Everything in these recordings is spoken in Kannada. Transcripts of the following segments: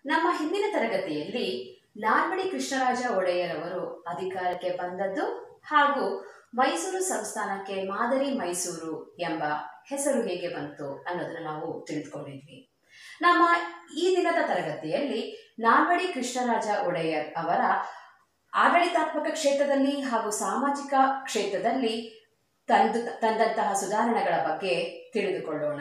ನಮ್ಮ ಹಿಂದಿನ ತರಗತಿಯಲ್ಲಿ ನಾಲ್ವಡಿ ಕೃಷ್ಣರಾಜ ಒಡೆಯರ್ ಅವರು ಅಧಿಕಾರಕ್ಕೆ ಬಂದದ್ದು ಹಾಗೂ ಮೈಸೂರು ಸಂಸ್ಥಾನಕ್ಕೆ ಮಾದರಿ ಮೈಸೂರು ಎಂಬ ಹೆಸರು ಹೇಗೆ ಬಂತು ಅನ್ನೋದನ್ನ ನಾವು ತಿಳಿದುಕೊಂಡಿದ್ವಿ ನಮ್ಮ ಈ ದಿನದ ತರಗತಿಯಲ್ಲಿ ನಾಲ್ವಡಿ ಕೃಷ್ಣರಾಜ ಒಡೆಯರ್ ಅವರ ಆಡಳಿತಾತ್ಮಕ ಕ್ಷೇತ್ರದಲ್ಲಿ ಹಾಗೂ ಸಾಮಾಜಿಕ ಕ್ಷೇತ್ರದಲ್ಲಿ ತಂದು ತಂದಂತಹ ಸುಧಾರಣೆಗಳ ಬಗ್ಗೆ ತಿಳಿದುಕೊಳ್ಳೋಣ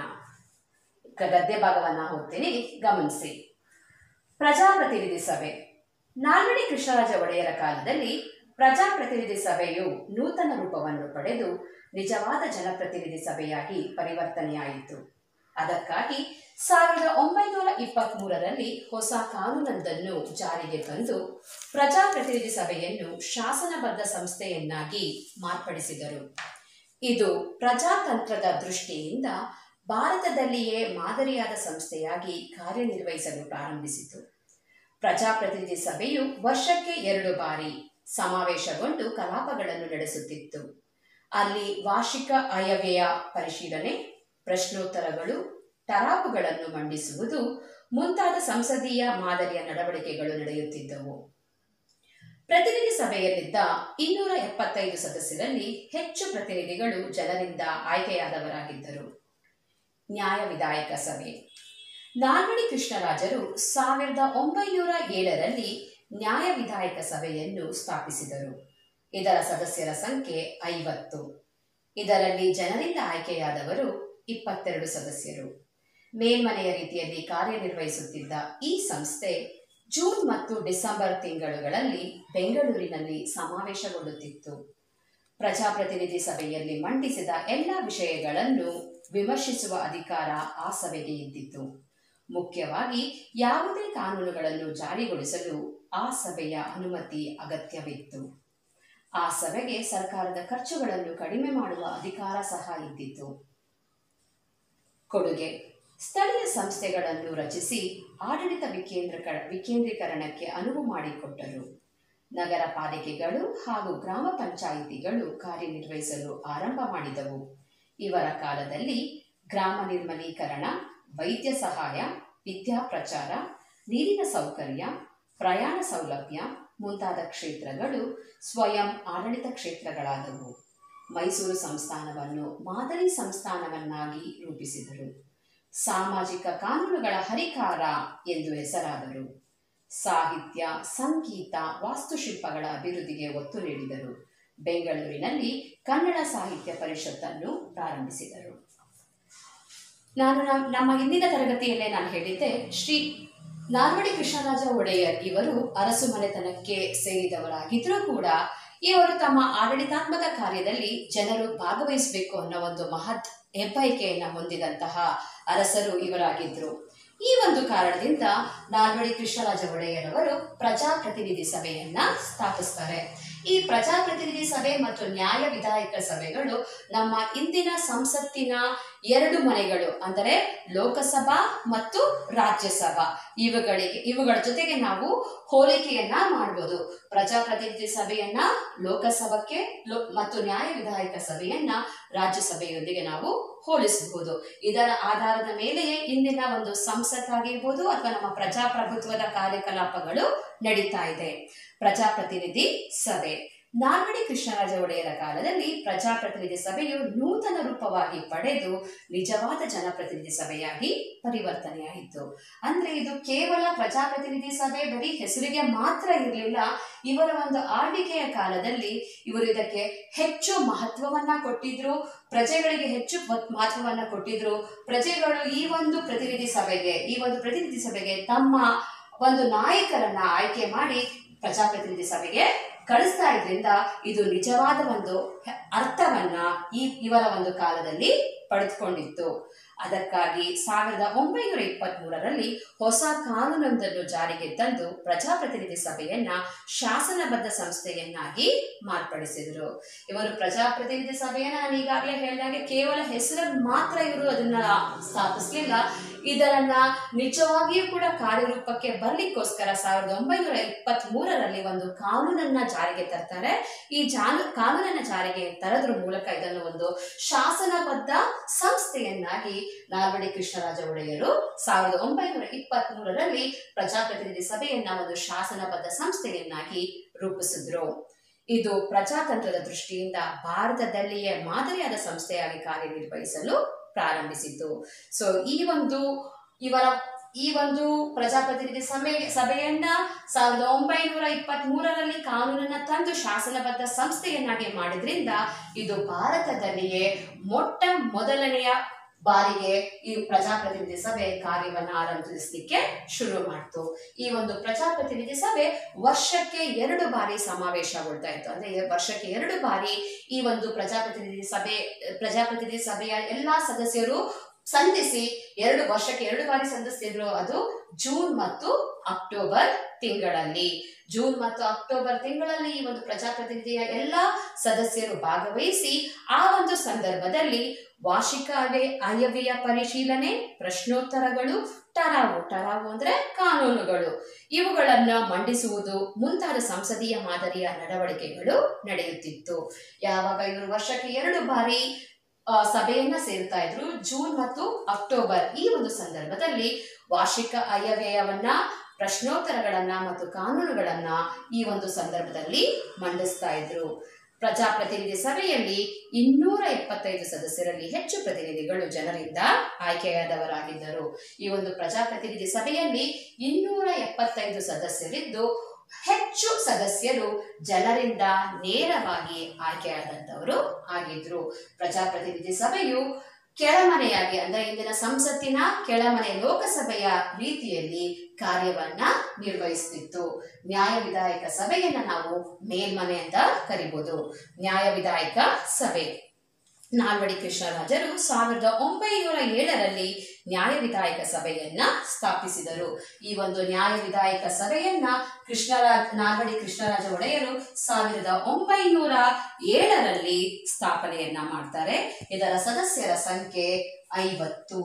ಗದ್ಯ ಭಾಗವನ್ನ ಓದ್ತೀನಿ ಗಮನಿಸಿ ಪ್ರಜಾಪ್ರತಿನಿಧಿ ಸಭೆ ನಾಲ್ವಡಿ ಕೃಷ್ಣರಾಜ ಒಡೆಯರ ಕಾಲದಲ್ಲಿ ಪ್ರಜಾಪ್ರತಿನಿಧಿ ಸಭೆಯು ನೂತನ ರೂಪವನ್ನು ಪಡೆದು ನಿಜವಾದ ಜನಪ್ರತಿನಿಧಿ ಸಭೆಯಾಗಿ ಪರಿವರ್ತನೆಯಾಯಿತು ಅದಕ್ಕಾಗಿ ಸಾವಿರದ ಒಂಬೈನೂರ ಇಪ್ಪತ್ತ್ ಮೂರರಲ್ಲಿ ಹೊಸ ಕಾನೂನೊಂದನ್ನು ಜಾರಿಗೆ ತಂದು ಪ್ರಜಾಪ್ರತಿನಿಧಿ ಸಭೆಯನ್ನು ಶಾಸನಬದ್ಧ ಸಂಸ್ಥೆಯನ್ನಾಗಿ ಮಾರ್ಪಡಿಸಿದರು ಇದು ಪ್ರಜಾತಂತ್ರದ ದೃಷ್ಟಿಯಿಂದ ಭಾರತದಲ್ಲಿಯೇ ಮಾದರಿಯಾದ ಸಂಸ್ಥೆಯಾಗಿ ಕಾರ್ಯನಿರ್ವಹಿಸಲು ಪ್ರಾರಂಭಿಸಿತು ಪ್ರಜಾಪ್ರತಿನಿಧಿ ಸಭೆಯು ವರ್ಷಕ್ಕೆ ಎರಡು ಬಾರಿ ಸಮಾವೇಶಗೊಂಡು ಕಲಾಪಗಳನ್ನು ನಡೆಸುತ್ತಿತ್ತು ಅಲ್ಲಿ ವಾರ್ಷಿಕ ಆಯವ್ಯಯ ಪರಿಶೀಲನೆ ಪ್ರಶ್ನೋತ್ತರಗಳು ಟರಾಪುಗಳನ್ನು ಮಂಡಿಸುವುದು ಮುಂತಾದ ಸಂಸದೀಯ ಮಾದರಿಯ ನಡವಳಿಕೆಗಳು ನಡೆಯುತ್ತಿದ್ದವು ಪ್ರತಿನಿಧಿ ಸಭೆಯಲ್ಲಿದ್ದ ಇನ್ನೂರ ಎಪ್ಪತ್ತೈದು ಸದಸ್ಯರಲ್ಲಿ ಹೆಚ್ಚು ಪ್ರತಿನಿಧಿಗಳು ಜನರಿಂದ ಆಯ್ಕೆಯಾದವರಾಗಿದ್ದರು ನ್ಯಾಯ ವಿಧಾಯಕ ಸಭೆ ನಾಲ್ವಡಿ ಕೃಷ್ಣರಾಜರು ಸಾವಿರದ ಒಂಬೈನೂರ ಏಳರಲ್ಲಿ ನ್ಯಾಯ ವಿಧಾಯಕ ಸಭೆಯನ್ನು ಸ್ಥಾಪಿಸಿದರು ಇದರ ಸದಸ್ಯರ ಸಂಖ್ಯೆ ಐವತ್ತು ಇದರಲ್ಲಿ ಜನರಿಂದ ಆಯ್ಕೆಯಾದವರು ಇಪ್ಪತ್ತೆರಡು ಸದಸ್ಯರು ಮೇಲ್ಮನೆಯ ರೀತಿಯಲ್ಲಿ ಕಾರ್ಯನಿರ್ವಹಿಸುತ್ತಿದ್ದ ಈ ಸಂಸ್ಥೆ ಜೂನ್ ಮತ್ತು ಡಿಸೆಂಬರ್ ತಿಂಗಳುಗಳಲ್ಲಿ ಬೆಂಗಳೂರಿನಲ್ಲಿ ಸಮಾವೇಶಗೊಳ್ಳುತ್ತಿತ್ತು ಪ್ರಜಾಪ್ರತಿನಿಧಿ ಸಭೆಯಲ್ಲಿ ಮಂಡಿಸಿದ ಎಲ್ಲ ವಿಷಯಗಳನ್ನು ವಿಮರ್ಶಿಸುವ ಅಧಿಕಾರ ಆ ಸಭೆಗೆ ಇದ್ದಿತು ಮುಖ್ಯವಾಗಿ ಯಾವುದೇ ಕಾನೂನುಗಳನ್ನು ಜಾರಿಗೊಳಿಸಲು ಆ ಸಭೆಯ ಅನುಮತಿ ಅಗತ್ಯವಿತ್ತು ಆ ಸಭೆಗೆ ಸರ್ಕಾರದ ಖರ್ಚುಗಳನ್ನು ಕಡಿಮೆ ಮಾಡುವ ಅಧಿಕಾರ ಸಹ ಇದ್ದಿತು ಕೊಡುಗೆ ಸ್ಥಳೀಯ ಸಂಸ್ಥೆಗಳನ್ನು ರಚಿಸಿ ಆಡಳಿತ ವಿಕೇಂದ್ರ ವಿಕೇಂದ್ರೀಕರಣಕ್ಕೆ ಅನುವು ಮಾಡಿಕೊಟ್ಟರು ನಗರ ಪಾಲಿಕೆಗಳು ಹಾಗೂ ಗ್ರಾಮ ಪಂಚಾಯಿತಿಗಳು ಕಾರ್ಯನಿರ್ವಹಿಸಲು ಆರಂಭ ಮಾಡಿದವು ಇವರ ಕಾಲದಲ್ಲಿ ಗ್ರಾಮ ನಿರ್ಮಲೀಕರಣ ವೈದ್ಯ ಸಹಾಯ ವಿದ್ಯಾ ಪ್ರಚಾರ ನೀರಿನ ಸೌಕರ್ಯ ಪ್ರಯಾಣ ಸೌಲಭ್ಯ ಮುಂತಾದ ಕ್ಷೇತ್ರಗಳು ಸ್ವಯಂ ಆಡಳಿತ ಕ್ಷೇತ್ರಗಳಾದವು ಮೈಸೂರು ಸಂಸ್ಥಾನವನ್ನು ಮಾದರಿ ಸಂಸ್ಥಾನವನ್ನಾಗಿ ರೂಪಿಸಿದರು ಸಾಮಾಜಿಕ ಕಾನೂನುಗಳ ಹರಿಕಾರ ಎಂದು ಹೆಸರಾದರು ಸಾಹಿತ್ಯ ಸಂಗೀತ ವಾಸ್ತುಶಿಲ್ಪಗಳ ಅಭಿವೃದ್ಧಿಗೆ ಒತ್ತು ನೀಡಿದರು ಬೆಂಗಳೂರಿನಲ್ಲಿ ಕನ್ನಡ ಸಾಹಿತ್ಯ ಪರಿಷತ್ತನ್ನು ಪ್ರಾರಂಭಿಸಿದರು ನಾನು ನಮ್ಮ ಹಿಂದಿನ ತರಗತಿಯಲ್ಲೇ ನಾನು ಹೇಳಿದ್ದೆ ಶ್ರೀ ನಾಲ್ವಡಿ ಕೃಷ್ಣರಾಜ ಒಡೆಯರ್ ಇವರು ಅರಸು ಮನೆತನಕ್ಕೆ ಸೇರಿದವರಾಗಿದ್ದರೂ ಕೂಡ ಇವರು ತಮ್ಮ ಆಡಳಿತಾತ್ಮಕ ಕಾರ್ಯದಲ್ಲಿ ಜನರು ಭಾಗವಹಿಸಬೇಕು ಅನ್ನೋ ಒಂದು ಮಹತ್ ಹೆಬ್ಬಯಕೆಯನ್ನು ಹೊಂದಿದಂತಹ ಅರಸರು ಇವರಾಗಿದ್ದರು ಈ ಒಂದು ಕಾರಣದಿಂದ ನಾಲ್ವಡಿ ಕೃಷ್ಣರಾಜ ಒಡೆಯರವರು ಪ್ರಜಾಪ್ರತಿನಿಧಿ ಸಭೆಯನ್ನ ಸ್ಥಾಪಿಸ್ತಾರೆ ಈ ಪ್ರಜಾಪ್ರತಿನಿಧಿ ಸಭೆ ಮತ್ತು ನ್ಯಾಯ ವಿಧಾಯಕ ಸಭೆಗಳು ನಮ್ಮ ಇಂದಿನ ಸಂಸತ್ತಿನ ಎರಡು ಮನೆಗಳು ಅಂದರೆ ಲೋಕಸಭಾ ಮತ್ತು ರಾಜ್ಯಸಭಾ ಇವುಗಳಿಗೆ ಇವುಗಳ ಜೊತೆಗೆ ನಾವು ಹೋಲಿಕೆಯನ್ನ ಮಾಡಬಹುದು ಪ್ರಜಾಪ್ರತಿನಿಧಿ ಸಭೆಯನ್ನ ಲೋಕಸಭಕ್ಕೆ ಮತ್ತು ನ್ಯಾಯ ವಿಧಾಯಕ ಸಭೆಯನ್ನ ರಾಜ್ಯಸಭೆಯೊಂದಿಗೆ ನಾವು ಹೋಲಿಸಬಹುದು ಇದರ ಆಧಾರದ ಮೇಲೆಯೇ ಇಂದಿನ ಒಂದು ಸಂಸತ್ತಾಗಿರ್ಬೋದು ಅಥವಾ ನಮ್ಮ ಪ್ರಜಾಪ್ರಭುತ್ವದ ಕಾರ್ಯಕಲಾಪಗಳು ನಡೀತಾ ಇದೆ ಪ್ರಜಾಪ್ರತಿನಿಧಿ ಸಭೆ ನಾಲ್ವಡಿ ಕೃಷ್ಣರಾಜ ಒಡೆಯರ ಕಾಲದಲ್ಲಿ ಪ್ರಜಾಪ್ರತಿನಿಧಿ ಸಭೆಯು ನೂತನ ರೂಪವಾಗಿ ಪಡೆದು ನಿಜವಾದ ಜನಪ್ರತಿನಿಧಿ ಸಭೆಯಾಗಿ ಪರಿವರ್ತನೆಯಾಯಿತು ಅಂದ್ರೆ ಇದು ಕೇವಲ ಪ್ರಜಾಪ್ರತಿನಿಧಿ ಸಭೆ ಬರೀ ಹೆಸರಿಗೆ ಮಾತ್ರ ಇರಲಿಲ್ಲ ಇವರ ಒಂದು ಆಳ್ವಿಕೆಯ ಕಾಲದಲ್ಲಿ ಇವರು ಇದಕ್ಕೆ ಹೆಚ್ಚು ಮಹತ್ವವನ್ನ ಕೊಟ್ಟಿದ್ರು ಪ್ರಜೆಗಳಿಗೆ ಹೆಚ್ಚು ಮಹತ್ವವನ್ನ ಕೊಟ್ಟಿದ್ರು ಪ್ರಜೆಗಳು ಈ ಒಂದು ಪ್ರತಿನಿಧಿ ಸಭೆಗೆ ಈ ಒಂದು ಪ್ರತಿನಿಧಿ ಸಭೆಗೆ ತಮ್ಮ ಒಂದು ನಾಯಕರನ್ನ ಆಯ್ಕೆ ಮಾಡಿ ಪ್ರಜಾಪ್ರತಿನಿಧಿ ಸಭೆಗೆ ಕಳಿಸ್ತಾ ಇದ್ರಿಂದ ಇದು ನಿಜವಾದ ಒಂದು ಅರ್ಥವನ್ನ ಈ ಇವರ ಒಂದು ಕಾಲದಲ್ಲಿ ಪಡೆದುಕೊಂಡಿತ್ತು ಅದಕ್ಕಾಗಿ ಸಾವಿರದ ಒಂಬೈನೂರ ಇಪ್ಪತ್ತ್ ಮೂರರಲ್ಲಿ ಹೊಸ ಕಾನೂನೊಂದನ್ನು ಜಾರಿಗೆ ತಂದು ಪ್ರಜಾಪ್ರತಿನಿಧಿ ಸಭೆಯನ್ನ ಶಾಸನಬದ್ಧ ಸಂಸ್ಥೆಯನ್ನಾಗಿ ಮಾರ್ಪಡಿಸಿದರು ಇವರು ಪ್ರಜಾಪ್ರತಿನಿಧಿ ಸಭೆಯನ್ನ ನಾನು ಈಗಾಗಲೇ ಹೇಳಿದಾಗೆ ಕೇವಲ ಹೆಸರಲ್ಲಿ ಮಾತ್ರ ಇವರು ಅದನ್ನ ಸ್ಥಾಪಿಸಲಿಲ್ಲ ಇದನ್ನ ನಿಜವಾಗಿಯೂ ಕೂಡ ಕಾರ್ಯರೂಪಕ್ಕೆ ಬರ್ಲಿಕ್ಕೋಸ್ಕರ ಸಾವಿರದ ಒಂಬೈನೂರ ಇಪ್ಪತ್ತ್ ಮೂರರಲ್ಲಿ ಒಂದು ಕಾನೂನನ್ನ ಜಾರಿಗೆ ತರ್ತಾರೆ ಈ ಜಾನು ಕಾನೂನನ್ನ ಜಾರಿಗೆ ತರದ್ರ ಮೂಲಕ ಇದನ್ನು ಒಂದು ಶಾಸನಬದ್ಧ ಸಂಸ್ಥೆಯನ್ನಾಗಿ ನಾಲ್ವಡಿ ಕೃಷ್ಣರಾಜ ಒಡೆಯರು ಸಾವಿರದ ಒಂಬೈನೂರ ಇಪ್ಪತ್ತ್ ಮೂರರಲ್ಲಿ ಪ್ರಜಾಪ್ರತಿನಿಧಿ ಸಭೆಯನ್ನ ಒಂದು ಶಾಸನಬದ್ಧ ಸಂಸ್ಥೆಯನ್ನಾಗಿ ರೂಪಿಸಿದ್ರು ಇದು ಪ್ರಜಾತಂತ್ರದ ದೃಷ್ಟಿಯಿಂದ ಭಾರತದಲ್ಲಿಯೇ ಮಾದರಿಯಾದ ಸಂಸ್ಥೆಯಾಗಿ ಕಾರ್ಯನಿರ್ವಹಿಸಲು ಪ್ರಾರಂಭಿಸಿತು ಸೊ ಈ ಒಂದು ಇವರ ಈ ಒಂದು ಪ್ರಜಾಪ್ರತಿನಿಧಿ ಸಭೆ ಸಭೆಯನ್ನ ಸಾವಿರದ ಒಂಬೈನೂರ ಇಪ್ಪತ್ತ್ ಮೂರರಲ್ಲಿ ಕಾನೂನನ್ನ ತಂದು ಶಾಸನಬದ್ಧ ಸಂಸ್ಥೆಯನ್ನಾಗಿ ಮಾಡಿದ್ರಿಂದ ಇದು ಭಾರತದಲ್ಲಿಯೇ ಮೊಟ್ಟ ಮೊದಲನೆಯ ಬಾರಿಗೆ ಈ ಪ್ರಜಾಪ್ರತಿನಿಧಿ ಸಭೆ ಕಾರ್ಯವನ್ನ ಆರಂಭಿಸಲಿಕ್ಕೆ ಶುರು ಮಾಡ್ತು ಈ ಒಂದು ಪ್ರಜಾಪ್ರತಿನಿಧಿ ಸಭೆ ವರ್ಷಕ್ಕೆ ಎರಡು ಬಾರಿ ಸಮಾವೇಶಗೊಳ್ತಾ ಇತ್ತು ಅಂದ್ರೆ ವರ್ಷಕ್ಕೆ ಎರಡು ಬಾರಿ ಈ ಒಂದು ಪ್ರಜಾಪ್ರತಿನಿಧಿ ಸಭೆ ಪ್ರಜಾಪ್ರತಿನಿಧಿ ಸಭೆಯ ಎಲ್ಲಾ ಸದಸ್ಯರು ಸಂಧಿಸಿ ಎರಡು ವರ್ಷಕ್ಕೆ ಎರಡು ಬಾರಿ ಸಂಧಿಸ್ತಿದ್ರು ಅದು ಜೂನ್ ಮತ್ತು ಅಕ್ಟೋಬರ್ ತಿಂಗಳಲ್ಲಿ ಜೂನ್ ಮತ್ತು ಅಕ್ಟೋಬರ್ ತಿಂಗಳಲ್ಲಿ ಈ ಒಂದು ಪ್ರಜಾಪ್ರತಿನಿಧಿಯ ಎಲ್ಲಾ ಸದಸ್ಯರು ಭಾಗವಹಿಸಿ ಆ ಒಂದು ಸಂದರ್ಭದಲ್ಲಿ ವಾರ್ಷಿಕ ಅವೆ ಆಯವ್ಯಯ ಪರಿಶೀಲನೆ ಪ್ರಶ್ನೋತ್ತರಗಳು ಟರಾವು ಟರಾವು ಅಂದ್ರೆ ಕಾನೂನುಗಳು ಇವುಗಳನ್ನ ಮಂಡಿಸುವುದು ಮುಂತಾದ ಸಂಸದೀಯ ಮಾದರಿಯ ನಡವಳಿಕೆಗಳು ನಡೆಯುತ್ತಿತ್ತು ಯಾವಾಗ ಇವರು ವರ್ಷಕ್ಕೆ ಎರಡು ಬಾರಿ ಆ, ಸಭೆಯನ್ನ ಸೇರ್ತಾ ಇದ್ರು ಜೂನ್ ಮತ್ತು ಅಕ್ಟೋಬರ್ ಈ ಒಂದು ಸಂದರ್ಭದಲ್ಲಿ ವಾರ್ಷಿಕ ಆಯವ್ಯಯವನ್ನ ಪ್ರಶ್ನೋತ್ತರಗಳನ್ನ ಮತ್ತು ಕಾನೂನುಗಳನ್ನ ಈ ಒಂದು ಸಂದರ್ಭದಲ್ಲಿ ಮಂಡಿಸ್ತಾ ಇದ್ರು ಪ್ರಜಾಪ್ರತಿನಿಧಿ ಸಭೆಯಲ್ಲಿ ಇನ್ನೂರ ಎಪ್ಪತ್ತೈದು ಸದಸ್ಯರಲ್ಲಿ ಹೆಚ್ಚು ಪ್ರತಿನಿಧಿಗಳು ಜನರಿಂದ ಆಯ್ಕೆಯಾದವರಾಗಿದ್ದರು ಈ ಒಂದು ಪ್ರಜಾಪ್ರತಿನಿಧಿ ಸಭೆಯಲ್ಲಿ ಇನ್ನೂರ ಎಪ್ಪತ್ತೈದು ಸದಸ್ಯರಿದ್ದು ಹೆಚ್ಚು ಸದಸ್ಯರು ಜನರಿಂದ ನೇರವಾಗಿ ಆಯ್ಕೆಯಾದಂತವರು ಆಗಿದ್ರು ಪ್ರಜಾಪ್ರತಿನಿಧಿ ಸಭೆಯು ಕೆಳಮನೆಯಾಗಿ ಅಂದ್ರೆ ಇಂದಿನ ಸಂಸತ್ತಿನ ಕೆಳಮನೆ ಲೋಕಸಭೆಯ ರೀತಿಯಲ್ಲಿ ಕಾರ್ಯವನ್ನ ನಿರ್ವಹಿಸುತ್ತಿತ್ತು ನ್ಯಾಯ ವಿಧಾಯಕ ಸಭೆಯನ್ನ ನಾವು ಮೇಲ್ಮನೆ ಅಂತ ಕರಿಬಹುದು ನ್ಯಾಯ ವಿಧಾಯಕ ಸಭೆ ನಾಲ್ವಡಿ ಕೃಷ್ಣರಾಜರು ಸಾವಿರದ ಒಂಬೈನೂರ ಏಳರಲ್ಲಿ ನ್ಯಾಯ ವಿಧಾಯಕ ಸಭೆಯನ್ನ ಸ್ಥಾಪಿಸಿದರು ಈ ಒಂದು ನ್ಯಾಯ ವಿಧಾಯಕ ಸಭೆಯನ್ನ ಕೃಷ್ಣರಾಜ್ ನಾಲ್ವಡಿ ಕೃಷ್ಣರಾಜ ಒಡೆಯರು ಸಾವಿರದ ಒಂಬೈನೂರ ಏಳರಲ್ಲಿ ಸ್ಥಾಪನೆಯನ್ನ ಮಾಡ್ತಾರೆ ಇದರ ಸದಸ್ಯರ ಸಂಖ್ಯೆ ಐವತ್ತು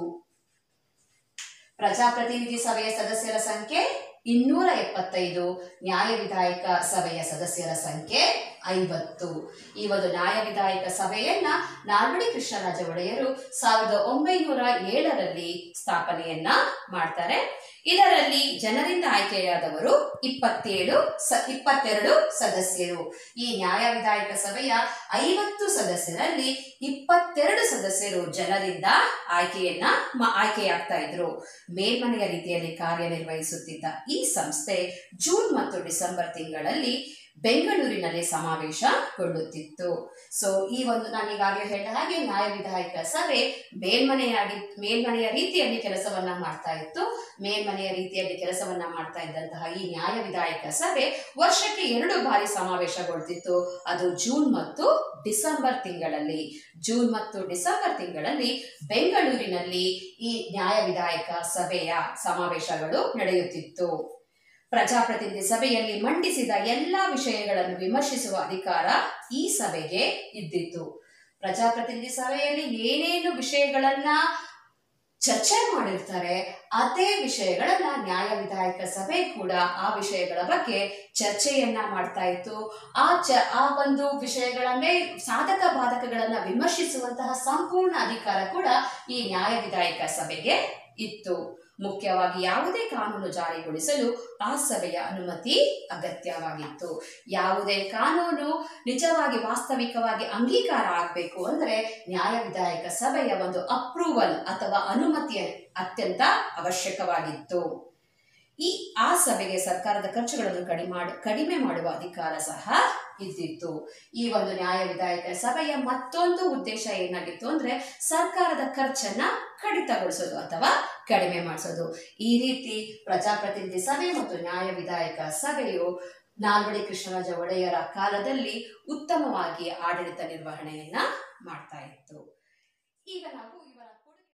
ಪ್ರಜಾಪ್ರತಿನಿಧಿ ಸಭೆಯ ಸದಸ್ಯರ ಸಂಖ್ಯೆ ಇನ್ನೂರ ಎಪ್ಪತ್ತೈದು ನ್ಯಾಯ ವಿಧಾಯಕ ಸಭೆಯ ಸದಸ್ಯರ ಸಂಖ್ಯೆ ಐವತ್ತು ಈ ಒಂದು ನ್ಯಾಯ ವಿಧಾಯಕ ಸಭೆಯನ್ನ ನಾಲ್ವಡಿ ಕೃಷ್ಣರಾಜ ಒಡೆಯರು ಸಾವಿರದ ಒಂಬೈನೂರ ಏಳರಲ್ಲಿ ಸ್ಥಾಪನೆಯನ್ನ ಮಾಡ್ತಾರೆ ಇದರಲ್ಲಿ ಜನರಿಂದ ಆಯ್ಕೆಯಾದವರು ಇಪ್ಪತ್ತೇಳು ಸ ಇಪ್ಪತ್ತೆರಡು ಸದಸ್ಯರು ಈ ನ್ಯಾಯ ವಿಧಾಯಕ ಸಭೆಯ ಐವತ್ತು ಸದಸ್ಯರಲ್ಲಿ ಇಪ್ಪತ್ತೆರಡು ಸದಸ್ಯರು ಜನರಿಂದ ಆಯ್ಕೆಯನ್ನ ಮ- ಆಯ್ಕೆಯಾಗ್ತಾ ಇದ್ರು ಮೇಲ್ಮನೆಯ ರೀತಿಯಲ್ಲಿ ಕಾರ್ಯನಿರ್ವಹಿಸುತ್ತಿದ್ದ ಈ ಸಂಸ್ಥೆ ಜೂನ್ ಮತ್ತು ಡಿಸೆಂಬರ್ ತಿಂಗಳಲ್ಲಿ ಬೆಂಗಳೂರಿನಲ್ಲಿ ಸಮಾವೇಶಗೊಳ್ಳುತ್ತಿತ್ತು ಸೊ ಈ ಒಂದು ನಾನು ಈಗಾಗಲೇ ಹೇಳಿದ ಹಾಗೆ ನ್ಯಾಯ ವಿಧಾಯಕ ಸಭೆ ಮೇಲ್ಮನೆಯಾಗಿ ಮೇಲ್ಮನೆಯ ರೀತಿಯಲ್ಲಿ ಕೆಲಸವನ್ನ ಮಾಡ್ತಾ ಇತ್ತು ಮೇಲ್ಮನೆಯ ರೀತಿಯಲ್ಲಿ ಕೆಲಸವನ್ನ ಮಾಡ್ತಾ ಇದ್ದಂತಹ ಈ ನ್ಯಾಯ ವಿಧಾಯಕ ಸಭೆ ವರ್ಷಕ್ಕೆ ಎರಡು ಬಾರಿ ಸಮಾವೇಶಗೊಳ್ತಿತ್ತು ಅದು ಜೂನ್ ಮತ್ತು ಡಿಸೆಂಬರ್ ತಿಂಗಳಲ್ಲಿ ಜೂನ್ ಮತ್ತು ಡಿಸೆಂಬರ್ ತಿಂಗಳಲ್ಲಿ ಬೆಂಗಳೂರಿನಲ್ಲಿ ಈ ನ್ಯಾಯ ವಿಧಾಯಕ ಸಭೆಯ ಸಮಾವೇಶಗಳು ನಡೆಯುತ್ತಿತ್ತು ಪ್ರಜಾಪ್ರತಿನಿಧಿ ಸಭೆಯಲ್ಲಿ ಮಂಡಿಸಿದ ಎಲ್ಲಾ ವಿಷಯಗಳನ್ನು ವಿಮರ್ಶಿಸುವ ಅಧಿಕಾರ ಈ ಸಭೆಗೆ ಇದ್ದಿತ್ತು ಪ್ರಜಾಪ್ರತಿನಿಧಿ ಸಭೆಯಲ್ಲಿ ಏನೇನು ವಿಷಯಗಳನ್ನ ಚರ್ಚೆ ಮಾಡಿರ್ತಾರೆ ಅದೇ ವಿಷಯಗಳನ್ನ ನ್ಯಾಯ ವಿಧಾಯಕ ಸಭೆ ಕೂಡ ಆ ವಿಷಯಗಳ ಬಗ್ಗೆ ಚರ್ಚೆಯನ್ನ ಮಾಡ್ತಾ ಇತ್ತು ಆ ಚ ಆ ಒಂದು ವಿಷಯಗಳನ್ನೇ ಸಾಧಕ ಬಾಧಕಗಳನ್ನ ವಿಮರ್ಶಿಸುವಂತಹ ಸಂಪೂರ್ಣ ಅಧಿಕಾರ ಕೂಡ ಈ ನ್ಯಾಯ ವಿಧಾಯಕ ಸಭೆಗೆ ಇತ್ತು ಮುಖ್ಯವಾಗಿ ಯಾವುದೇ ಕಾನೂನು ಜಾರಿಗೊಳಿಸಲು ಆ ಸಭೆಯ ಅನುಮತಿ ಅಗತ್ಯವಾಗಿತ್ತು ಯಾವುದೇ ಕಾನೂನು ನಿಜವಾಗಿ ವಾಸ್ತವಿಕವಾಗಿ ಅಂಗೀಕಾರ ಆಗಬೇಕು ಅಂದ್ರೆ ನ್ಯಾಯ ವಿಧಾಯಕ ಸಭೆಯ ಒಂದು ಅಪ್ರೂವಲ್ ಅಥವಾ ಅನುಮತಿ ಅತ್ಯಂತ ಅವಶ್ಯಕವಾಗಿತ್ತು ಈ ಆ ಸಭೆಗೆ ಸರ್ಕಾರದ ಖರ್ಚುಗಳನ್ನು ಕಡಿಮೆ ಮಾಡ- ಕಡಿಮೆ ಮಾಡುವ ಅಧಿಕಾರ ಸಹ ಇದ್ದಿತ್ತು ಈ ಒಂದು ನ್ಯಾಯ ವಿಧಾಯಕ ಸಭೆಯ ಮತ್ತೊಂದು ಉದ್ದೇಶ ಏನಾಗಿತ್ತು ಅಂದ್ರೆ ಸರ್ಕಾರದ ಖರ್ಚನ್ನ ಕಡಿತಗೊಳಿಸೋದು ಅಥವಾ ಕಡಿಮೆ ಮಾಡಿಸೋದು ಈ ರೀತಿ ಪ್ರಜಾಪ್ರತಿನಿಧಿ ಸಭೆ ಮತ್ತು ನ್ಯಾಯ ವಿಧಾಯಕ ಸಭೆಯು ನಾಲ್ವಡಿ ಕೃಷ್ಣರಾಜ ಒಡೆಯರ ಕಾಲದಲ್ಲಿ ಉತ್ತಮವಾಗಿ ಆಡಳಿತ ನಿರ್ವಹಣೆಯನ್ನ ಮಾಡ್ತಾ ಇತ್ತು ಈಗ ನಾವು